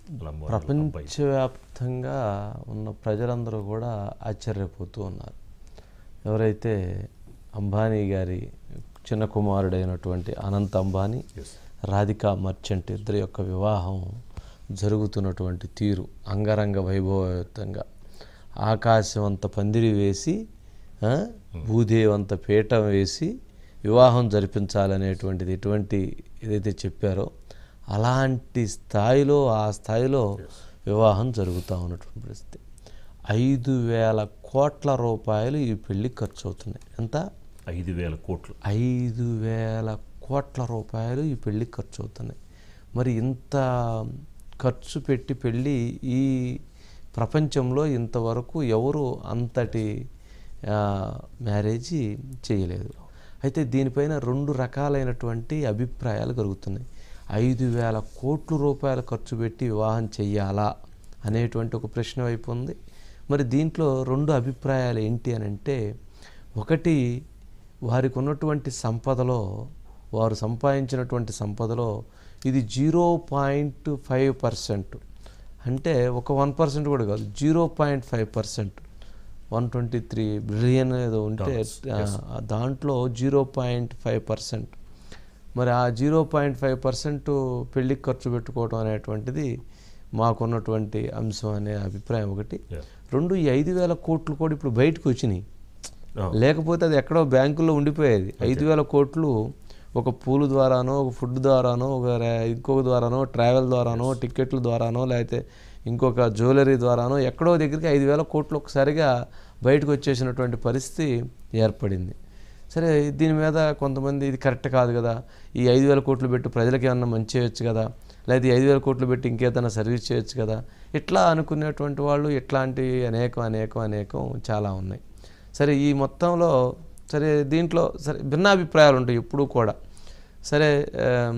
అలా మొదలు అబ్బాయి. ప్రపంచవ్యాప్తంగా ఉన్న ప్రజలందరూ కూడా ఆశ్చర్యపోతూ ఉన్నారు ఎవరైతే అంబానీ గారి చిన్న కుమారుడైనటువంటి అనంత్ అంబానీ Yes. రాధికా మర్చెంట్ ఇద్దరి యొక్క వివాహం జరుగుతున్నటువంటి తీరు అంగరంగ వైభవయుతంగా ఆకాశం అంత పందిరి వేసి ఆ, భూదేవంత పీఠం వేసి వివాహం జరిపించాలనేటువంటిది ఎటువంటి ఏదైతే చెప్పారో అలాంటి స్థాయిలో ఆ స్థాయిలో వివాహం జరుగుతూ ఉన్నటువంటి పరిస్థితి ఐదు వేల కోట్ల రూపాయలు ఈ పెళ్లి ఖర్చు అవుతున్నాయి ఎంత ఐదు వేల కోట్లు ఐదు వేల కోట్ల రూపాయలు ఈ పెళ్లి ఖర్చు అవుతున్నాయి మరి ఇంత ఖర్చు పెట్టి పెళ్ళి ఈ ప్రపంచంలో ఇంతవరకు ఎవరు అంతటి ఆ, మ్యారేజీ చేయలేదు అయితే దీనిపైన రెండు రకాలైనటువంటి అభిప్రాయాలు కలుగుతున్నాయి ఐదు వేల కోట్ల రూపాయలు ఖర్చు పెట్టి వివాహం చెయ్యాలా అనేటువంటి ఒక ప్రశ్న వైపు ఉంది మరి దీంట్లో రెండు అభిప్రాయాలు ఏంటి అని అంటే ఒకటి వారికి ఉన్నటువంటి సంపదలో వారు సంపాదించినటువంటి సంపదలో ఇది జీరో పాయింట్ ఫైవ్ పర్సెంట్ అంటే ఒక వన్ పర్సెంట్ కూడా కాదు zero point five percent one twenty three billion ఏదో ఉంటే ఆ, దాంట్లో జీరో పాయింట్ ఫైవ్ పర్సెంట్ మరి ఆ జీరో పాయింట్ ఫైవ్ పర్సెంట్ పెళ్ళికి ఖర్చు పెట్టుకోవడం అనేటువంటిది మాకున్నటువంటి అంశం అనే అభిప్రాయం ఒకటి Yeah. రెండు ఈ ఐదు వేల కోట్లు కూడా ఇప్పుడు బయటకు వచ్చినాయి ఆ, లేకపోతే అది ఎక్కడో బ్యాంకుల్లో ఉండిపోయేది ఐదు వేల కోట్లు ఒక పూలు ద్వారానో ఒక ఫుడ్ ద్వారానో ఒక రే- ఇంకొక ద్వారానో ట్రావెల్ ద్వారానో టికెట్ల ద్వారానో లేకపోతే ఇంకొక జ్యువెలరీ ద్వారానో ఎక్కడో దగ్గరికి ఐదు వేల కోట్లు ఒకసారిగా బయటకు వచ్చేసినటువంటి పరిస్థితి ఏర్పడింది సరే దీని మీద కొంతమంది ఇది కరెక్ట్ కాదు కదా ఈ ఐదు వేల కోట్లు పెట్టి ప్రజలకి ఏమన్నా మంచి చేయొచ్చు కదా లేదా ఈ ఐదు వేల కోట్లు పెట్టి ఇంకేదైనా సర్వీస్ చేయొచ్చు కదా ఇట్లా అనుకునేటువంటి వాళ్ళు ఇట్లాంటి అనేకం అనేకం అనేకం చాలా ఉన్నాయి సరే ఈ మొత్తంలో సరే దీంట్లో సరే భిన్నాభిప్రాయాలు ఉంటాయి ఎప్పుడూ కూడా సరే ఆమ్,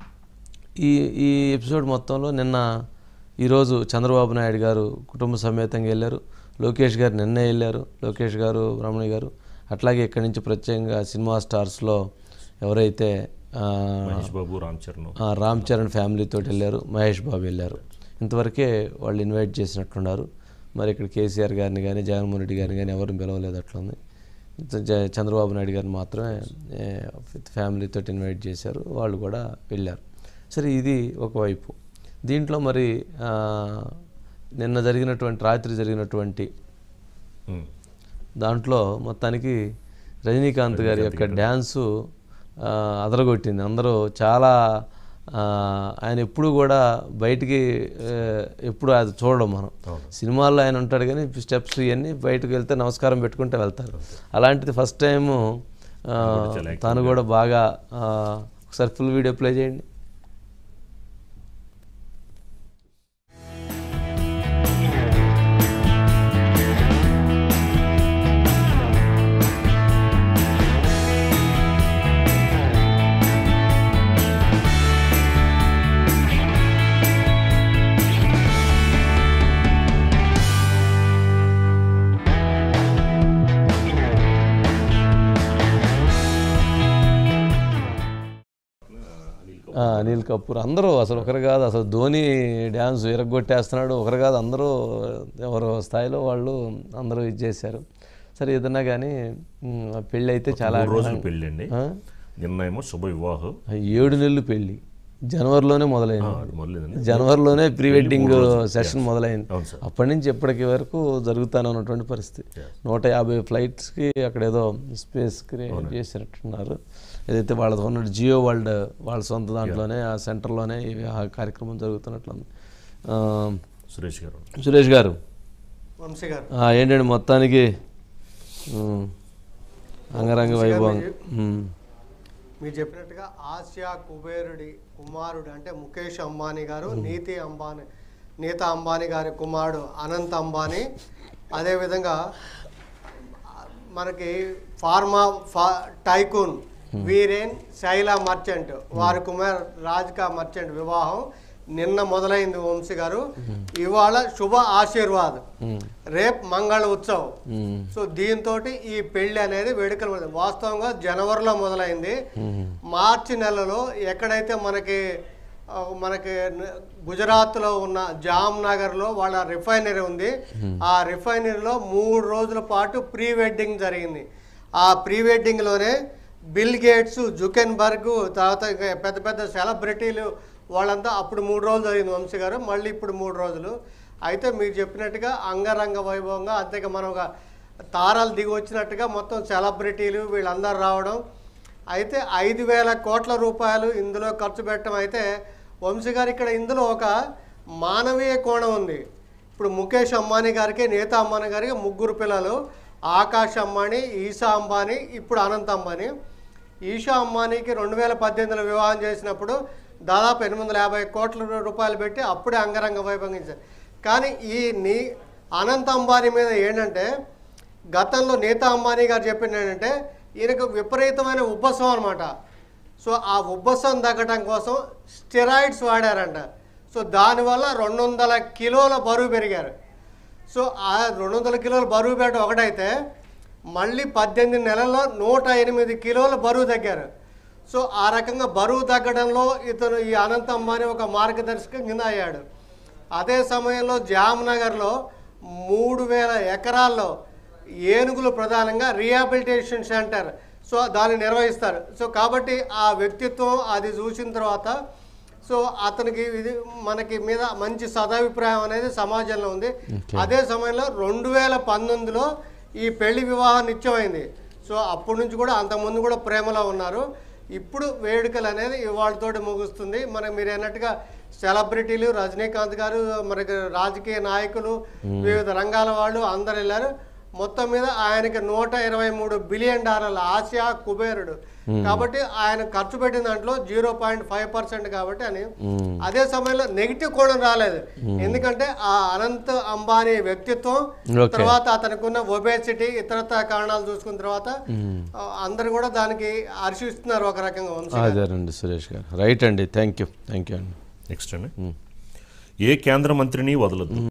ఈ ఈ ఎపిసోడ్ మొత్తంలో నిన్న ఈరోజు చంద్రబాబు నాయుడు గారు కుటుంబ సమేతంగా వెళ్ళారు లోకేష్ గారు నిన్నే వెళ్ళారు లోకేష్ గారు బ్రహ్మణి గారు అట్లాగే ఇక్కడి నుంచి ప్రత్యేకంగా సినిమా స్టార్స్లో ఎవరైతే ఆ, మహేష్ బాబు రామ్ చరణ్ ఆ, రామ్ చరణ్ ఫ్యామిలీతో వెళ్ళారు మహేష్ బాబు వెళ్ళారు ఇంతవరకే వాళ్ళు ఇన్వైట్ చేసినట్టున్నారు మరి ఇక్కడ కేసీఆర్ గారిని కానీ జగన్మోహన్ రెడ్డి గారిని కానీ ఎవరిని పిలవలేదు అట్లా ఉంది జ- చంద్రబాబు నాయుడు గారిని మాత్రమే ఏ, విత్ ఫ్యామిలీతో ఇన్వైట్ చేశారు వాళ్ళు కూడా వెళ్ళారు సరే ఇది ఒకవైపు దీంట్లో మరి ఆ, నిన్న జరిగినటువంటి రాత్రి జరిగినటువంటి ఉమ్. దాంట్లో మొత్తానికి రజనీకాంత్ గారి యొక్క డ్యాన్సు ఆ, అదరగొట్టింది అందరూ చాలా ఆ, ఆయన ఎప్పుడు కూడా బయటికి ఆ, ఎప్పుడు అది చూడడం మనం సినిమాల్లో ఆయన ఉంటాడు కానీ స్టెప్స్ ఇవన్నీ బయటకు వెళ్తే నమస్కారం పెట్టుకుంటే వెళ్తారు అలాంటిది ఫస్ట్ టైము ఆ, తను కూడా బాగా ఆ, ఒకసారి ఫుల్ వీడియో ప్లే చేయండి ఆ, అనిల్ కపూర్ అందరూ అసలు ఒకరు కాదు అసలు ధోని డ్యాన్స్ విరగొట్టేస్తున్నాడు ఒకరు కాదు అందరూ ఎవరు స్థాయిలో వాళ్ళు అందరూ ఇది చేశారు సరే ఏదన్నా కానీ ఉమ్, ఆ పెళ్ళి అయితే చాలా మూడు రోజులు పెళ్ళి అండి ఆ? నిన్న ఏమో శుభ వివాహం ఆ ఏడు నెలలు పెళ్ళి జనవరిలోనే మొదలైంది అది మొదలైందండి జనవరిలోనే ప్రీ వెడ్డింగ్ సెషన్ మొదలైంది అవును సార్ అప్పటి నుంచి ఇప్పటికి వరకు జరుగుతానే ఉన్నటువంటి పరిస్థితి నూట యాభై ఫ్లైట్స్కి అక్కడ ఏదో స్పేస్ క్రియేట్ చేసినట్టున్నారు ఏదైతే వాళ్ళ ఉన్న జియో వరల్డ్ వాళ్ళ సొంత దాంట్లోనే ఆ సెంటర్లోనే ఈ ఆ కార్యక్రమం జరుగుతున్నట్లుంది ఆ, సురేష్ గారు సురేష్ గారు వంశీ గారు ఆ, ఏంటండి మొత్తానికి ఉమ్, అంగరంగ వైభవం ఉమ్, మీరు చెప్పినట్టుగా ఆసియా కుబేరుడి కుమారుడు అంటే ముఖేష్ అంబానీ గారు నీతి అంబానీ నీతా అంబానీ గారి కుమారుడు అనంత్ అంబానీ అదేవిధంగా మనకి ఫార్మా ఫా టైకూన్ వీరేన్ శైలా మర్చెంట్ వారి కుమార్ రాధికా మర్చెంట్ వివాహం నిన్న మొదలైంది వంశీ గారు ఇవాళ శుభ ఆశీర్వాద్ రేపు మంగళ ఉత్సవ్ ఉమ్, సో దీంతో ఈ పెళ్లి అనేది వేడుకలు మొదలైంది. వాస్తవంగా జనవరిలో మొదలైంది మార్చి నెలలో ఎక్కడైతే మనకి ఆ, మనకి న- గుజరాత్లో ఉన్న జామ్నగర్లో వాళ్ళ రిఫైనరీ ఉంది ఆ రిఫైనరీలో మూడు రోజుల పాటు ప్రీ వెడ్డింగ్ జరిగింది ఆ ప్రీ వెడ్డింగ్లోనే బిల్ గేట్స్ జుకెన్బర్గ్ తర్వాత ఇంకా పెద్ద పెద్ద సెలబ్రిటీలు వాళ్ళంతా అప్పుడు మూడు రోజులు జరిగింది వంశీ గారు మళ్ళీ ఇప్పుడు మూడు రోజులు అయితే మీరు చెప్పినట్టుగా అంగరంగ వైభవంగా అంతేగా మనం ఒక తారాలు దిగి వచ్చినట్టుగా మొత్తం సెలబ్రిటీలు వీళ్ళందరూ రావడం అయితే ఐదు వేల కోట్ల రూపాయలు ఇందులో ఖర్చు పెట్టడం అయితే వంశీ గారు ఇక్కడ ఇందులో ఒక మానవీయ కోణం ఉంది ఇప్పుడు ముఖేష్ అంబానీ గారికి నేతా అంబానీ గారికి ముగ్గురు పిల్లలు ఆకాష్ అంబానీ ఈశా అంబానీ ఇప్పుడు అనంత్ అంబానీ ఈషా అంబానీకి రెండు వేల పద్దెనిమిదిలో వివాహం చేసినప్పుడు దాదాపు ఎనిమిది వందల యాభై కోట్ల రూపాయలు పెట్టి అప్పుడే అంగరంగ వైభవంగా ఇచ్చారు కానీ ఈ నీ అనంత్ అంబానీ మీద ఏంటంటే గతంలో నీతా అంబానీ గారు చెప్పింది ఏంటంటే ఈయనకు విపరీతమైన ఉబ్బసం అనమాట సో ఆ ఉబ్బసం తగ్గడం కోసం స్టెరాయిడ్స్ వాడారంట సో దానివల్ల రెండు వందల కిలోల బరువు పెరిగారు సో ఆ రెండు వందల కిలోల బరువు పెట్ట ఒకటైతే మళ్ళీ పద్దెనిమిది నెలల్లో నూట ఎనిమిది కిలోల బరువు తగ్గారు సో ఆ రకంగా బరువు తగ్గడంలో ఇతను ఈ అనంత అంబానీ ఒక మార్గదర్శకం కింద అయ్యాడు అదే సమయంలో జామ్నగర్లో మూడు వేల ఎకరాల్లో ఏనుగులు ప్రధానంగా రిహాబిలిటేషన్ సెంటర్ సో దాన్ని నిర్వహిస్తారు సో కాబట్టి ఆ వ్యక్తిత్వం అది చూసిన తర్వాత సో అతనికి ఇది మనకి మీద మంచి సదాభిప్రాయం అనేది సమాజంలో ఉంది అదే సమయంలో రెండు వేల పంతొమ్మిదిలో ఈ పెళ్లి వివాహం నిత్యమైంది సో అప్పటి నుంచి కూడా అంతకుముందు కూడా ప్రేమలో ఉన్నారు ఇప్పుడు వేడుకలు అనేది ఇవాళతోటి ముగుస్తుంది మనకి మీరు అన్నట్టుగా సెలబ్రిటీలు రజనీకాంత్ గారు మనకి రాజకీయ నాయకులు వివిధ రంగాల వాళ్ళు అందరు వెళ్ళారు మొత్తం మీద ఆయనకి నూట ఇరవై మూడు బిలియన్ డాలర్ల ఆసియా కుబేరుడు కాబట్టి ఆయన ఖర్చు పెట్టిన దాంట్లో జీరో పాయింట్ ఫైవ్ పర్సెంట్ కాబట్టి అని అదే సమయంలో నెగిటివ్ కోణం రాలేదు ఎందుకంటే ఆ అనంత్ అంబానీ వ్యక్తిత్వం Okay. తర్వాత అతనికి ఉన్న ఒబేసిటీ ఇతరత కారణాలు చూసుకున్న తర్వాత ఆ, అందరు కూడా దానికి హర్షిస్తున్నారు ఒక రకంగా వంశీ గారు. అదేనండి సురేష్ గారు రైట్ అండి థ్యాంక్ యూ థ్యాంక్ యూ అండి నెక్స్ట్ అండి ఏ కేంద్ర మంత్రిని వదలదు